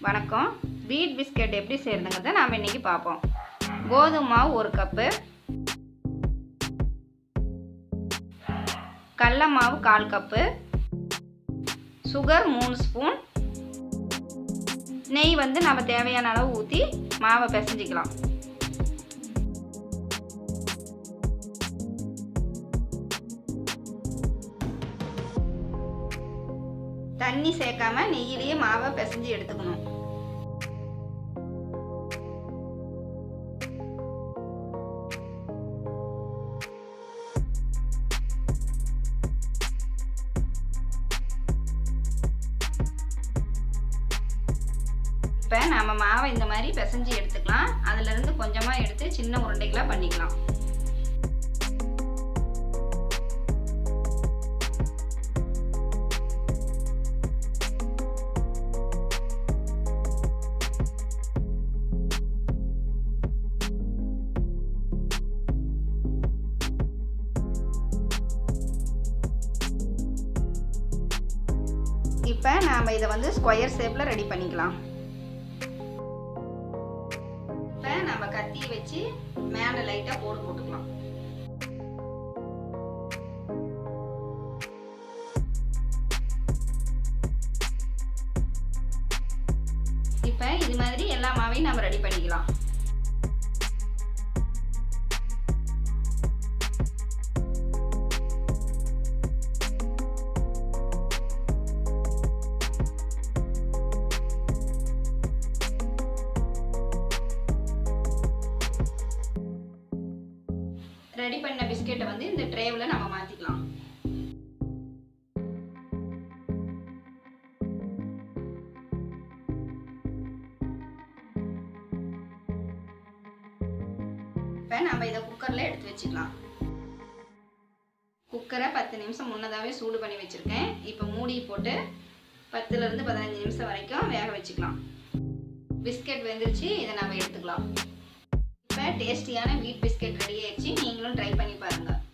வணக்கம் வீட் பிஸ்கட் எப்படி செய்கிறதுங்கிறத நாம் இன்றைக்கி பார்ப்போம் கோதுமை மாவு ஒரு கப்பு கடல மாவு கால் கப்பு சுகர் மூணு ஸ்பூன் நெய் வந்து நம்ம தேவையான அளவு ஊற்றி மாவை பிசைஞ்சிக்கலாம் தண்ணி சேர்க்காம நெய்யிலேயே மாவை பிசைஞ்சு எடுத்துக்கணும் இப்போ நம்ம மாவை இந்த மாதிரி பிசைஞ்சு எடுத்துக்கலாம் அதுலேருந்து கொஞ்சமாக எடுத்து சின்ன உருண்டைகளாக பண்ணிக்கலாம் இப்போ நாம் இதை வந்து ஸ்கொயர் ஷேப்பில் ரெடி பண்ணிக்கலாம் இப்போ நம்ம கத்தி வச்சு மேலே லைட்டாக போடு போட்டுக்கலாம் இப்போ இது மாதிரி எல்லா மாவையும் நம்ம ரெடி பண்ணிக்கலாம் ரெடி பண்ண பிஸ்கெட்டை வந்து இந்த ட்ரேவில் நம்ம மாற்றிக்கலாம் இப்போ நம்ம இதை குக்கரில் எடுத்து வச்சுக்கலாம் குக்கரை பத்து நிமிஷம் முன்னதாகவே சூடு பண்ணி வச்சுருக்கேன் இப்போ மூடி போட்டு பத்துலேருந்து பதினஞ்சு நிமிஷம் வரைக்கும் வேக வச்சுக்கலாம் பிஸ்கெட் வெந்துருச்சு இதை நம்ம எடுத்துக்கலாம் இப்போ டேஸ்டியான வீட் பிஸ்கெட் ரெடி ஆயிடுச்சு நீங்களும் ட்ரை பண்ணி பாருங்கள்